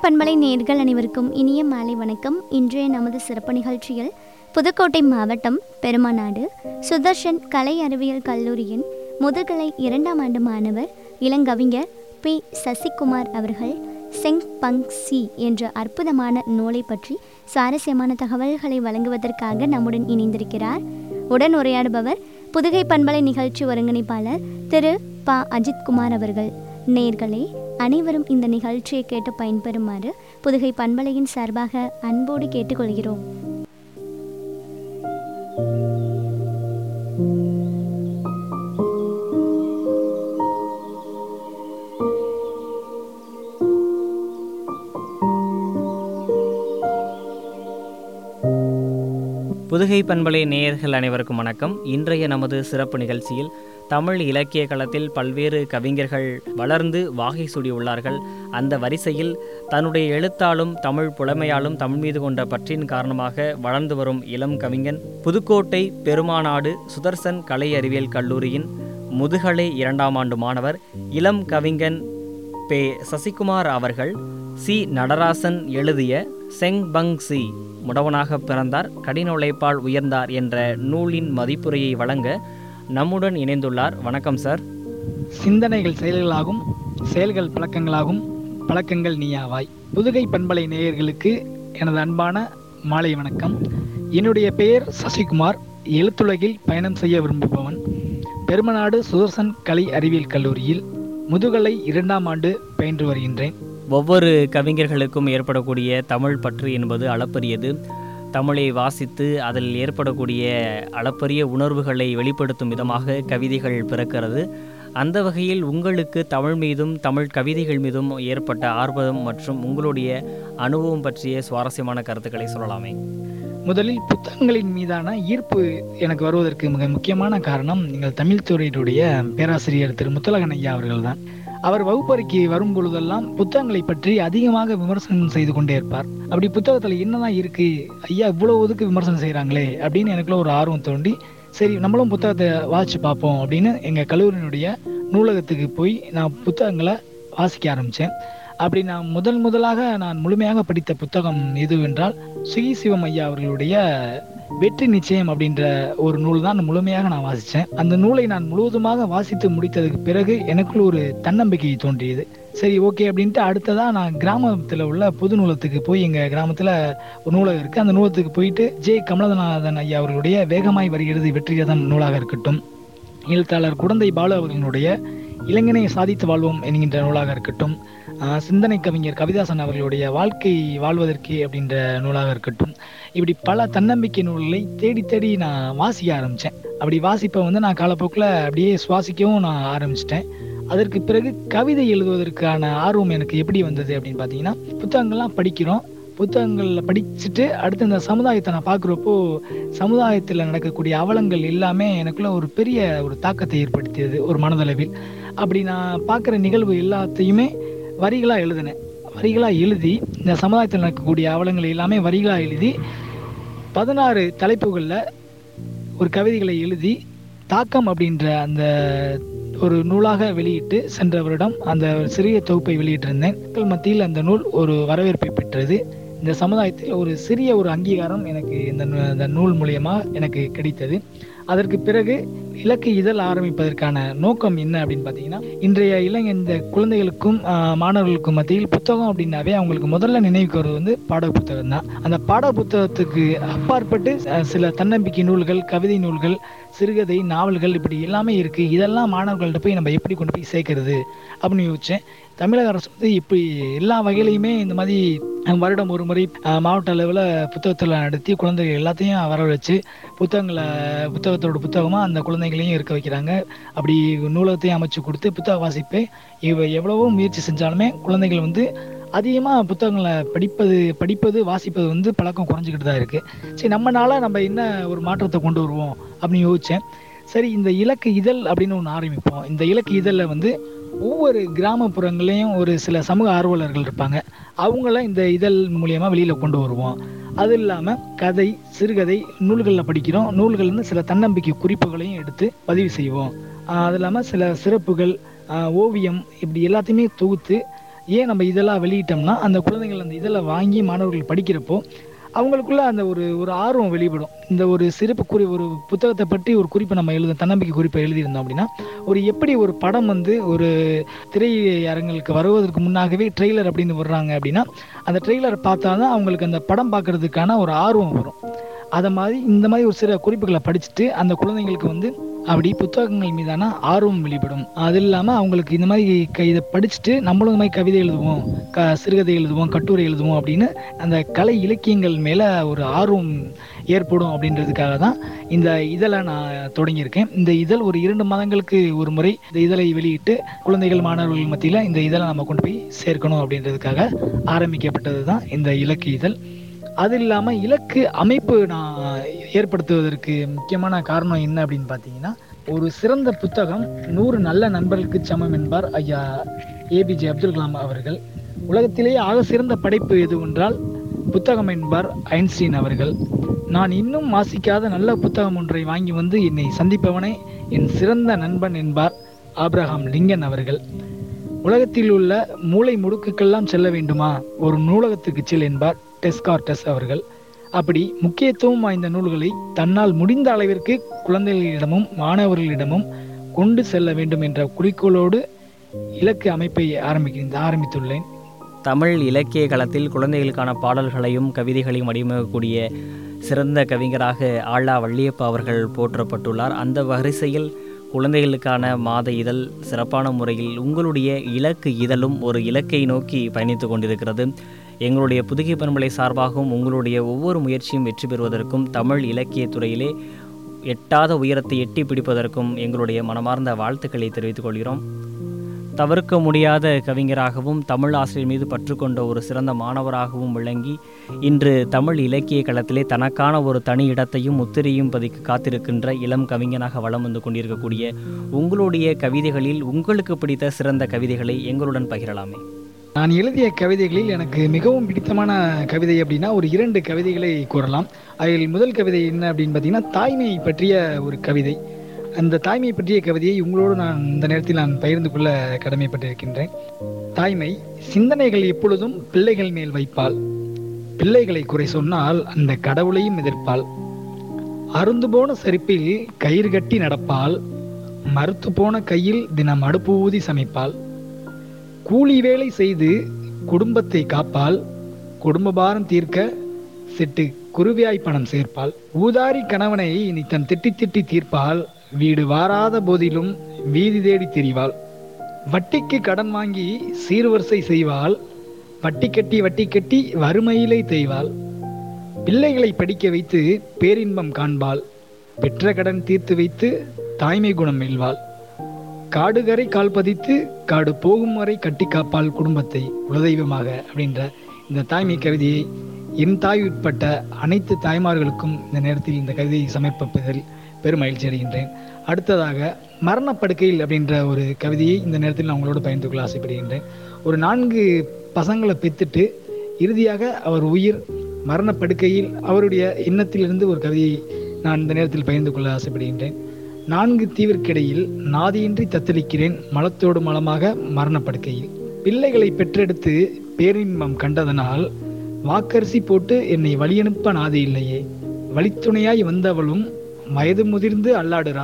பண்பலை நேர்கள் அனைவருக்கும் இனிய மாலை வணக்கம் இன்றைய நமது சிறப்பு நிகழ்ச்சியில் புதுக்கோட்டை மாவட்டம் பெருமாநாடு சுதர்ஷன் கலை அறிவியல் கல்லூரியின் முதுகலை இரண்டாம் ஆண்டு மாணவர் இளங்கவிஞர் பி சசிகுமார் அவர்கள் செங் பங் சி என்ற அற்புதமான நூலை பற்றி சுவாரஸ்யமான தகவல்களை வழங்குவதற்காக நம்முடன் இணைந்திருக்கிறார் உடன் உரையாடுபவர் புதுகை பண்பலை நிகழ்ச்சி ஒருங்கிணைப்பாளர் திரு ப அஜித்குமார் அவர்கள் நேர்களே அனைவரும் இந்த நிகழ்ச்சியை கேட்டு பயன்பெறுமாறு புதுகை பண்பலையின் சார்பாக அன்போடு கேட்டுக்கொள்கிறோம் புதுகை பண்பலை நேயர்கள் அனைவருக்கும் வணக்கம் இன்றைய நமது சிறப்பு நிகழ்ச்சியில் தமிழ் இலக்கிய களத்தில் பல்வேறு கவிஞர்கள் வளர்ந்து வாகை சூடியுள்ளார்கள் அந்த வரிசையில் தன்னுடைய எழுத்தாலும் தமிழ் புலமையாலும் தமிழ் மீது கொண்ட பற்றின் காரணமாக வளர்ந்து வரும் இளம் கவிஞன் புதுக்கோட்டை பெருமாநாடு சுதர்சன் கலை அறிவியல் கல்லூரியின் முதுகலை இரண்டாம் ஆண்டு மாணவர் இளம் கவிஞன் பே சசிகுமார் அவர்கள் சி நடராசன் எழுதிய செங் பங் சி முடவனாக பிறந்தார் கடின உழைப்பால் உயர்ந்தார் என்ற நூலின் மதிப்புரையை வழங்க நம்முடன் இணைந்துள்ளார் வணக்கம் சார் சிந்தனைகள் செயல்களாகும் செயல்கள் பழக்கங்களாகும் பழக்கங்கள் நீயாவாய் புதுகை பண்பலை நேயர்களுக்கு எனது அன்பான மாலை வணக்கம் என்னுடைய பெயர் சசிகுமார் எழுத்துலகில் பயணம் செய்ய விரும்புபவன் பெருமநாடு சுதர்சன் கலை அறிவியல் கல்லூரியில் முதுகலை இரண்டாம் ஆண்டு பயின்று வருகின்றேன் ஒவ்வொரு கவிஞர்களுக்கும் ஏற்படக்கூடிய தமிழ் பற்று என்பது அளப்பரியது தமிழை வாசித்து அதில் ஏற்படக்கூடிய அளப்பரிய உணர்வுகளை வெளிப்படுத்தும் விதமாக கவிதைகள் பிறக்கிறது அந்த வகையில் உங்களுக்கு தமிழ் மீதும் தமிழ் கவிதைகள் மீதும் ஏற்பட்ட ஆர்வம் மற்றும் உங்களுடைய அனுபவம் பற்றிய சுவாரஸ்யமான கருத்துக்களை சொல்லலாமே முதலில் புத்தகங்களின் மீதான ஈர்ப்பு எனக்கு வருவதற்கு மிக முக்கியமான காரணம் எங்கள் தமிழ் துறையினுடைய பேராசிரியர் திரு முத்தலகன் ஐயா அவர்கள்தான் அவர் வகுப்பறைக்கு வரும் பொழுதெல்லாம் புத்தகங்களை பற்றி அதிகமாக விமர்சனம் செய்து கொண்டே இருப்பார் அப்படி புத்தகத்துல என்னதான் இருக்கு ஐயா இவ்வளவு ஒதுக்கு விமர்சனம் செய்றாங்களே அப்படின்னு எனக்குள்ள ஒரு ஆர்வம் தோண்டி சரி நம்மளும் புத்தகத்தை வாசிச்சு பார்ப்போம் அப்படின்னு எங்க கல்லூரியினுடைய நூலகத்துக்கு போய் நான் புத்தகங்களை வாசிக்க ஆரம்பிச்சேன் அப்படி நான் முதல் முதலாக நான் முழுமையாக படித்த புத்தகம் எதுவென்றால் சுகி சிவம் ஐயா அவர்களுடைய வெற்றி நிச்சயம் அப்படின்ற ஒரு நூல் தான் முழுமையாக நான் வாசித்தேன் அந்த நூலை நான் முழுவதுமாக வாசித்து முடித்ததுக்கு பிறகு எனக்குள் ஒரு தன்னம்பிக்கை தோன்றியது சரி ஓகே அப்படின்ட்டு அடுத்ததா நான் கிராமத்தில் உள்ள புது நூலகத்துக்கு போய் எங்க கிராமத்துல ஒரு நூலகம் இருக்கு அந்த நூலகத்துக்கு போயிட்டு ஜே கமலநாதன் ஐயா அவர்களுடைய வேகமாய் வருகிறது வெற்றிகதம் நூலாக இருக்கட்டும் எழுத்தாளர் குடந்தை பாலு அவர்களுடைய இளைஞனை சாதித்து வாழ்வோம் என்கின்ற நூலாக இருக்கட்டும் ஆஹ் சிந்தனை கவிஞர் கவிதாசன் அவர்களுடைய வாழ்க்கை வாழ்வதற்கு அப்படின்ற நூலாக இருக்கட்டும் இப்படி பல தன்னம்பிக்கை நூல்களை தேடி தேடி நான் வாசிக்க ஆரம்பித்தேன் அப்படி வாசிப்பை வந்து நான் காலப்போக்கில் அப்படியே சுவாசிக்கவும் நான் ஆரம்பிச்சிட்டேன் அதற்கு பிறகு கவிதை எழுதுவதற்கான ஆர்வம் எனக்கு எப்படி வந்தது அப்படின்னு பார்த்தீங்கன்னா புத்தகங்கள்லாம் படிக்கிறோம் புத்தகங்களில் படிச்சுட்டு அடுத்து இந்த சமுதாயத்தை நான் பார்க்குறப்போ சமுதாயத்தில் நடக்கக்கூடிய அவலங்கள் எல்லாமே எனக்குள்ள ஒரு பெரிய ஒரு தாக்கத்தை ஏற்படுத்தியது ஒரு மனதளவில் அப்படி நான் பார்க்குற நிகழ்வு எல்லாத்தையுமே வரிகளாக எழுதினேன் வரிகளாக எழுதி இந்த சமுதாயத்தில் நடக்கக்கூடிய அவலங்கள் எல்லாமே வரிகளாக எழுதி பதினாறு தலைப்புகளில் ஒரு கவிதைகளை எழுதி தாக்கம் அப்படின்ற அந்த ஒரு நூலாக வெளியிட்டு சென்ற வருடம் அந்த சிறிய தொகுப்பை வெளியிட்டிருந்தேன் மக்கள் மத்தியில் அந்த நூல் ஒரு வரவேற்பை பெற்றது இந்த சமுதாயத்தில் ஒரு சிறிய ஒரு அங்கீகாரம் எனக்கு இந்த நூ- இந்த நூல் மூலியமா எனக்கு கிடைத்தது அதற்கு பிறகு இலக்கு இதழ் ஆரம்பிப்பதற்கான நோக்கம் என்ன அப்படின்னு பார்த்தீங்கன்னா இன்றைய இளைஞ இந்த குழந்தைகளுக்கும் ஆஹ், மாணவர்களுக்கும் மத்தியில் புத்தகம் அப்படின்னாவே அவங்களுக்கு முதல்ல நினைவுக்கு வருவது வந்து பாட புத்தகம் தான் அந்த பாட புத்தகத்துக்கு அப்பாற்பட்டு அஹ், சில தன்னம்பிக்கை நூல்கள் கவிதை நூல்கள் சிறுகதை நாவல்கள் இப்படி எல்லாமே இருக்கு இதெல்லாம் மாணவர்கள்ட்ட போய் நம்ம எப்படி கொண்டு போய் சேர்க்கறது அப்படின்னு யோசிச்சேன் தமிழக அரசு வந்து இப்படி எல்லா வகையிலையுமே இந்த மாதிரி அஹ், வருடம் ஒரு முறை அஹ், மாவட்ட அளவில் புத்தகத்தில் நடத்தி குழந்தைகள் எல்லாத்தையும் வர வச்சு புத்தகங்களை புத்தகத்தோட புத்தகமாக அந்த குழந்தைகளையும் இருக்க வைக்கிறாங்க அப்படி நூலகத்தையும் அமைச்சு கொடுத்து புத்தக வாசிப்பை இவ எவ்வளவோ முயற்சி செஞ்சாலுமே குழந்தைகள் வந்து அதிகமாக புத்தகங்களை படிப்பது படிப்பது வாசிப்பது வந்து பழக்கம் குறைஞ்சிக்கிட்டு தான் இருக்குது சரி நம்மனால நம்ம என்ன ஒரு மாற்றத்தை கொண்டு வருவோம் அப்படின்னு யோசித்தேன் சரி இந்த இலக்கு இதழ் அப்படின்னு ஒன்று ஆரம்பிப்போம் இந்த இலக்கு இதழில் வந்து ஒவ்வொரு கிராமப்புறங்களையும் ஒரு சில சமூக ஆர்வலர்கள் இருப்பாங்க அவங்கள இந்த இதழ் மூலியமா வெளியில கொண்டு வருவோம் அது இல்லாம கதை சிறுகதை நூல்களில் படிக்கிறோம் நூல்கள் இருந்து சில தன்னம்பிக்கை குறிப்புகளையும் எடுத்து பதிவு செய்வோம் ஆஹ் அது இல்லாம சில சிறப்புகள் ஆஹ் ஓவியம் இப்படி எல்லாத்தையுமே தொகுத்து ஏன் நம்ம இதெல்லாம் வெளியிட்டோம்னா அந்த குழந்தைகள் அந்த இதெல்லாம் வாங்கி மாணவர்கள் படிக்கிறப்போ அவங்களுக்குள்ள அந்த ஒரு ஒரு ஆர்வம் வெளிப்படும் இந்த ஒரு சிறப்பு குறி ஒரு புத்தகத்தை பற்றி ஒரு குறிப்பை நம்ம எழுத தன்னம்பிக்கை குறிப்பை எழுதியிருந்தோம் அப்படின்னா ஒரு எப்படி ஒரு படம் வந்து ஒரு திரை அரங்களுக்கு வருவதற்கு முன்னாகவே ட்ரெய்லர் அப்படின்னு வர்றாங்க அப்படின்னா அந்த ட்ரெய்லரை பார்த்தா தான் அவங்களுக்கு அந்த படம் பார்க்கறதுக்கான ஒரு ஆர்வம் வரும் அதை மாதிரி இந்த மாதிரி ஒரு சில குறிப்புகளை படிச்சுட்டு அந்த குழந்தைங்களுக்கு வந்து அப்படி புத்தகங்கள் மீதான ஆர்வம் வெளிப்படும் அது இல்லாமல் அவங்களுக்கு இந்த மாதிரி க இதை படிச்சுட்டு நம்மளும் இந்த மாதிரி கவிதை எழுதுவோம் க சிறுகதை எழுதுவோம் கட்டுரை எழுதுவோம் அப்படின்னு அந்த கலை இலக்கியங்கள் மேலே ஒரு ஆர்வம் ஏற்படும் அப்படின்றதுக்காக தான் இந்த இதழை நான் தொடங்கியிருக்கேன் இந்த இதழ் ஒரு இரண்டு மாதங்களுக்கு ஒரு முறை இந்த இதழை வெளியிட்டு குழந்தைகள் மாணவர்கள் மத்தியில் இந்த இதழை நம்ம கொண்டு போய் சேர்க்கணும் அப்படின்றதுக்காக ஆரம்பிக்கப்பட்டது தான் இந்த இலக்கு இதழ் அது இல்லாமல் இலக்கு அமைப்பு நான் ஏற்படுத்துவதற்கு முக்கியமான காரணம் என்ன அப்படின்னு பார்த்தீங்கன்னா ஒரு சிறந்த புத்தகம் நூறு நல்ல நண்பர்களுக்கு சமம் என்பார் ஐயா ஏபிஜே அப்துல் கலாம் அவர்கள் உலகத்திலேயே ஆக சிறந்த படைப்பு எது என்றால் புத்தகம் என்பார் ஐன்ஸ்டீன் அவர்கள் நான் இன்னும் வாசிக்காத நல்ல புத்தகம் ஒன்றை வாங்கி வந்து என்னை சந்திப்பவனே என் சிறந்த நண்பன் என்பார் ஆப்ரஹாம் லிங்கன் அவர்கள் உலகத்தில் உள்ள மூளை முடுக்குக்கெல்லாம் செல்ல வேண்டுமா ஒரு நூலகத்துக்கு செல் என்பார் டெஸ்கார்டஸ் அவர்கள் அப்படி முக்கியத்துவம் வாய்ந்த நூல்களை தன்னால் முடிந்த அளவிற்கு குழந்தைகளிடமும் மாணவர்களிடமும் கொண்டு செல்ல வேண்டும் என்ற குறிக்கோளோடு இலக்கு அமைப்பை ஆரம்பிக்கிறேன் ஆரம்பித்துள்ளேன் தமிழ் இலக்கிய களத்தில் குழந்தைகளுக்கான பாடல்களையும் கவிதைகளையும் வடிவமைக்கக்கூடிய சிறந்த கவிஞராக ஆள்ளா வள்ளியப்பா அவர்கள் போற்றப்பட்டுள்ளார் அந்த வரிசையில் குழந்தைகளுக்கான மாத இதழ் சிறப்பான முறையில் உங்களுடைய இலக்கு இதழும் ஒரு இலக்கை நோக்கி பயணித்து கொண்டிருக்கிறது எங்களுடைய புதுகை பண்பலை சார்பாகவும் உங்களுடைய ஒவ்வொரு முயற்சியும் வெற்றி பெறுவதற்கும் தமிழ் இலக்கிய துறையிலே எட்டாத உயரத்தை எட்டி பிடிப்பதற்கும் எங்களுடைய மனமார்ந்த வாழ்த்துக்களை தெரிவித்துக் கொள்கிறோம் தவிர்க்க முடியாத கவிஞராகவும் தமிழ் ஆசிரியர் மீது பற்றுக்கொண்ட ஒரு சிறந்த மாணவராகவும் விளங்கி இன்று தமிழ் இலக்கிய களத்திலே தனக்கான ஒரு தனி இடத்தையும் முத்திரையும் பதிக்க காத்திருக்கின்ற இளம் கவிஞனாக வலம் வந்து கொண்டிருக்கக்கூடிய உங்களுடைய கவிதைகளில் உங்களுக்கு பிடித்த சிறந்த கவிதைகளை எங்களுடன் பகிரலாமே நான் எழுதிய கவிதைகளில் எனக்கு மிகவும் பிடித்தமான கவிதை அப்படின்னா ஒரு இரண்டு கவிதைகளை கூறலாம் அதில் முதல் கவிதை என்ன அப்படின்னு பார்த்தீங்கன்னா தாய்மையை பற்றிய ஒரு கவிதை அந்த தாய்மை பற்றிய கவிதையை உங்களோடு நான் இந்த நேரத்தில் நான் பகிர்ந்து கொள்ள கடமைப்பட்டிருக்கின்றேன் தாய்மை சிந்தனைகள் எப்பொழுதும் பிள்ளைகள் மேல் வைப்பாள் பிள்ளைகளை குறை சொன்னால் அந்த கடவுளையும் எதிர்ப்பாள் அருந்து போன செருப்பில் கயிறு கட்டி நடப்பாள் மறுத்து போன கையில் தினம் அடுப்பு ஊதி சமைப்பாள் கூலி வேலை செய்து குடும்பத்தை காப்பாள் குடும்ப பாரம் தீர்க்க சிட்டு குருவியாய் பணம் சேர்ப்பாள் ஊதாரி கணவனை இனி தன் திட்டி திட்டி தீர்ப்பாள் வீடு வாராத போதிலும் வீதி தேடி திரிவாள் வட்டிக்கு கடன் வாங்கி சீர்வரிசை செய்வாள் வட்டி கட்டி வட்டி கட்டி வறுமையிலே தேய்வாள் பிள்ளைகளை படிக்க வைத்து பேரின்பம் காண்பாள் பெற்ற கடன் தீர்த்து வைத்து தாய்மை குணம் வெல்வாள் காடுகரை கால் பதித்து காடு போகும் வரை கட்டி காப்பாள் குடும்பத்தை குலதெய்வமாக அப்படின்ற இந்த தாய்மை கவிதையை என் தாய் உட்பட்ட அனைத்து தாய்மார்களுக்கும் இந்த நேரத்தில் இந்த கவிதையை சமர்ப்பிப்பதில் பெரும் மகிழ்ச்சி அடைகின்றேன் அடுத்ததாக மரணப்படுக்கையில் அப்படின்ற ஒரு கவிதையை இந்த நேரத்தில் நான் உங்களோடு பகிர்ந்து கொள்ள ஆசைப்படுகின்றேன் ஒரு நான்கு பசங்களை பெற்றுட்டு இறுதியாக அவர் உயிர் மரணப்படுக்கையில் அவருடைய எண்ணத்திலிருந்து ஒரு கவிதையை நான் இந்த நேரத்தில் பகிர்ந்து கொள்ள ஆசைப்படுகின்றேன் நான்கு தீவிற்கிடையில் நாதியின்றி தத்தளிக்கிறேன் மலத்தோடு மலமாக மரணப்படுக்கையில் பிள்ளைகளை பெற்றெடுத்து பேரின்பம் கண்டதனால் வாக்கரிசி போட்டு என்னை வழியனுப்ப நாதி இல்லையே வழித்துணையாய் வந்தவளும் வயது முதிர்ந்து அல்லாடுறா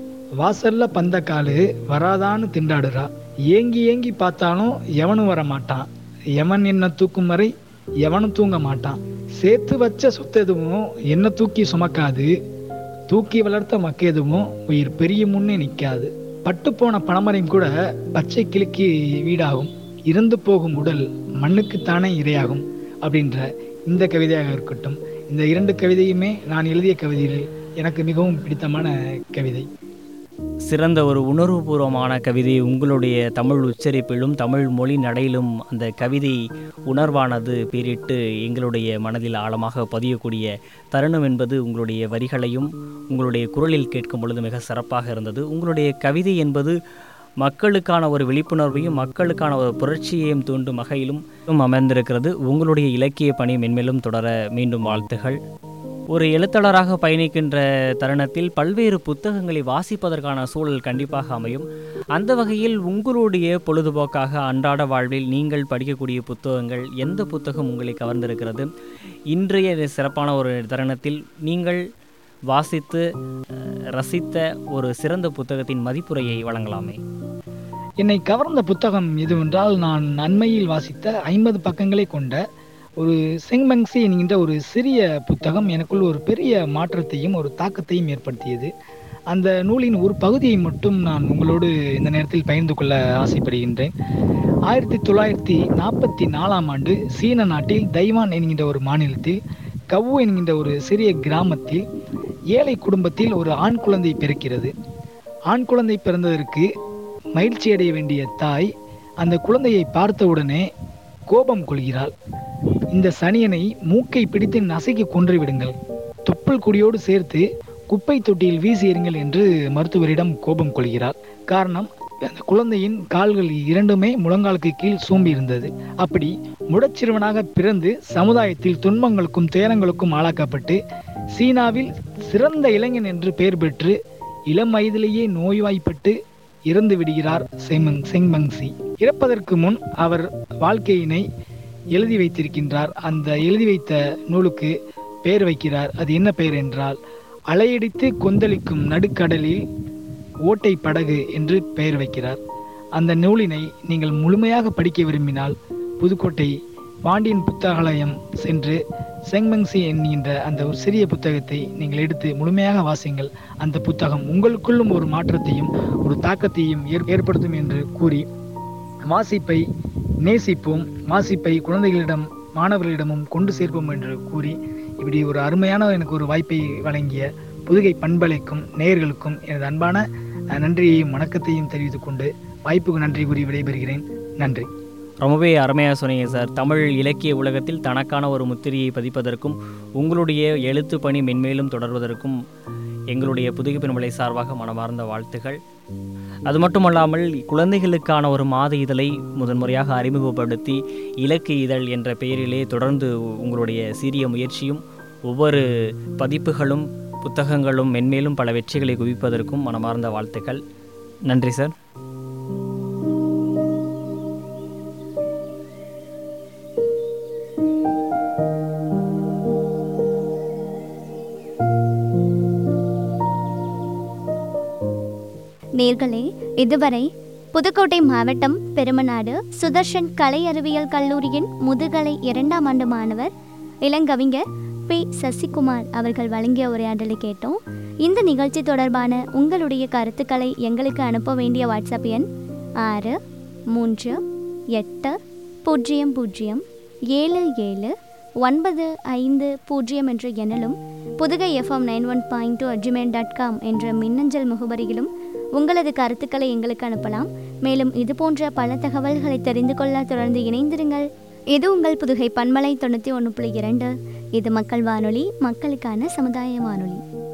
வாசல்ல பந்த காலு வராதான்னு திண்டாடுறா ஏங்கி ஏங்கி பார்த்தாலும் எவனும் வர மாட்டான் எவன் என்ன தூக்கும் வரை எவனும் தூங்க மாட்டான் சேர்த்து வச்ச சொத்து எதுவும் என்ன தூக்கி சுமக்காது தூக்கி வளர்த்த மக்க எதுவும் உயிர் பெரிய முன்னே நிற்காது பட்டு போன பணமரையும் கூட பச்சை கிளிக்கு வீடாகும் இறந்து போகும் உடல் மண்ணுக்குத்தானே இரையாகும் அப்படின்ற இந்த கவிதையாக இருக்கட்டும் இந்த இரண்டு கவிதையுமே நான் எழுதிய கவிதையில் எனக்கு மிகவும் பிடித்தமான கவிதை சிறந்த ஒரு உணர்வுபூர்வமான கவிதை உங்களுடைய தமிழ் உச்சரிப்பிலும் தமிழ் மொழி நடையிலும் அந்த கவிதை உணர்வானது பீரிட்டு எங்களுடைய மனதில் ஆழமாக பதியக்கூடிய தருணம் என்பது உங்களுடைய வரிகளையும் உங்களுடைய குரலில் கேட்கும் பொழுது மிக சிறப்பாக இருந்தது உங்களுடைய கவிதை என்பது மக்களுக்கான ஒரு விழிப்புணர்வையும் மக்களுக்கான ஒரு புரட்சியையும் தூண்டும் வகையிலும் அமைந்திருக்கிறது உங்களுடைய இலக்கிய பணி மென்மேலும் தொடர மீண்டும் வாழ்த்துகள் ஒரு எழுத்தாளராக பயணிக்கின்ற தருணத்தில் பல்வேறு புத்தகங்களை வாசிப்பதற்கான சூழல் கண்டிப்பாக அமையும் அந்த வகையில் உங்களுடைய பொழுதுபோக்காக அன்றாட வாழ்வில் நீங்கள் படிக்கக்கூடிய புத்தகங்கள் எந்த புத்தகம் உங்களை கவர்ந்திருக்கிறது இன்றைய இந்த சிறப்பான ஒரு தருணத்தில் நீங்கள் வாசித்து அஹ், ரசித்த ஒரு சிறந்த புத்தகத்தின் மதிப்புரையை வழங்கலாமே என்னை கவர்ந்த புத்தகம் எதுவென்றால் நான் அண்மையில் வாசித்த ஐம்பது பக்கங்களை கொண்ட ஒரு செங்மங்சி என்கின்ற ஒரு சிறிய புத்தகம் எனக்குள் ஒரு பெரிய மாற்றத்தையும் ஒரு தாக்கத்தையும் ஏற்படுத்தியது அந்த நூலின் ஒரு பகுதியை மட்டும் நான் உங்களோடு இந்த நேரத்தில் பகிர்ந்து கொள்ள ஆசைப்படுகின்றேன் ஆயிரத்தி தொள்ளாயிரத்தி நாற்பத்தி நாலாம் ஆண்டு சீன நாட்டில் தைவான் என்கின்ற ஒரு மாநிலத்தில் கவு என்கின்ற ஒரு சிறிய கிராமத்தில் ஏழை குடும்பத்தில் ஒரு ஆண் குழந்தை பிறக்கிறது ஆண் குழந்தை பிறந்ததற்கு மகிழ்ச்சி அடைய வேண்டிய தாய் அந்த குழந்தையை பார்த்தவுடனே கோபம் கொள்கிறாள் இந்த சனியனை மூக்கை பிடித்து நசுக்கி கொன்று விடுங்கள் தொப்புள் கொடியோடு சேர்த்து குப்பை தொட்டியில் வீசி எறிங்கள் என்று மருத்துவரிடம் கோபம் கொள்கிறாள் காரணம் அந்த குழந்தையின் கால்கள் இரண்டுமே முழங்காலுக்கு கீழ் சூம்பி இருந்தது அப்படி முடச்சிறுவனாக பிறந்து சமுதாயத்தில் துன்பங்களுக்கும் துயரங்களுக்கும் ஆளாக்கப்பட்டு சீனாவில் சிறந்த இளைஞன் என்று பெயர் பெற்று இளம் வயதிலேயே நோய்வாய்ப்பட்டு இறந்து விடுகிறார் செங்மங் செங்மங்சி இறப்பதற்கு முன் அவர் வாழ்க்கையினை எழுதி வைத்திருக்கின்றார் அந்த எழுதி வைத்த நூலுக்கு பெயர் வைக்கிறார் அது என்ன பெயர் என்றால் அலையடித்து கொந்தளிக்கும் நடுக்கடலில் ஓட்டை படகு என்று பெயர் வைக்கிறார் அந்த நூலினை நீங்கள் முழுமையாக படிக்க விரும்பினால் புதுக்கோட்டை பாண்டியன் புத்தகாலயம் சென்று செங்மங்சி என்கின்ற அந்த ஒரு சிறிய புத்தகத்தை நீங்கள் எடுத்து முழுமையாக வாசிங்கள் அந்த புத்தகம் உங்களுக்குள்ளும் ஒரு மாற்றத்தையும் ஒரு தாக்கத்தையும் ஏற்- ஏற்படுத்தும் என்று கூறி வாசிப்பை நேசிப்போம் வாசிப்பை குழந்தைகளிடம் மாணவர்களிடமும் கொண்டு சேர்ப்போம் என்று கூறி இப்படி ஒரு அருமையான எனக்கு ஒரு வாய்ப்பை வழங்கிய புதுகை பண்பலைக்கும் நேயர்களுக்கும் எனது அன்பான அஹ், நன்றியையும் வணக்கத்தையும் தெரிவித்துக் கொண்டு வாய்ப்புக்கு நன்றி கூறி விடைபெறுகிறேன் நன்றி ரொம்பவே அருமையாக சொன்னீங்க சார் தமிழ் இலக்கிய உலகத்தில் தனக்கான ஒரு முத்திரையை பதிப்பதற்கும் உங்களுடைய எழுத்து பணி மென்மேலும் தொடர்வதற்கும் எங்களுடைய புதுகை பெருமலை சார்பாக மனமார்ந்த வாழ்த்துகள் அது மட்டுமல்லாமல் குழந்தைகளுக்கான ஒரு மாத இதழை முதன்முறையாக அறிமுகப்படுத்தி இலக்கு இதழ் என்ற பெயரிலே தொடர்ந்து உங்களுடைய சீரிய முயற்சியும் ஒவ்வொரு பதிப்புகளும் புத்தகங்களும் மென்மேலும் பல வெற்றிகளை குவிப்பதற்கும் மனமார்ந்த வாழ்த்துக்கள் நன்றி சார் நேர்களே இதுவரை புதுக்கோட்டை மாவட்டம் பெருமநாடு சுதர்ஷன் கலை அறிவியல் கல்லூரியின் முதுகலை இரண்டாம் ஆண்டு மாணவர் இளங்கவிஞர் பி சசிகுமார் அவர்கள் வழங்கிய உரையாடலை கேட்டோம் இந்த நிகழ்ச்சி தொடர்பான உங்களுடைய கருத்துக்களை எங்களுக்கு அனுப்ப வேண்டிய வாட்ஸ்அப் எண் ஆறு மூன்று எட்டு பூஜ்ஜியம் பூஜ்ஜியம் ஏழு ஏழு ஒன்பது ஐந்து பூஜ்ஜியம் என்ற எண்ணிலும் Pudugai FM nine one point two at gmail dot com என்ற மின்னஞ்சல் முகவரியிலும் உங்களது கருத்துக்களை எங்களுக்கு அனுப்பலாம் மேலும் இது போன்ற பல தகவல்களை தெரிந்து கொள்ள தொடர்ந்து இணைந்திருங்கள் இது உங்கள் புதுகை பன்மலை தொண்ணூற்றி ஒன்று புள்ளி இரண்டு இது மக்கள் வானொலி மக்களுக்கான சமுதாய வானொலி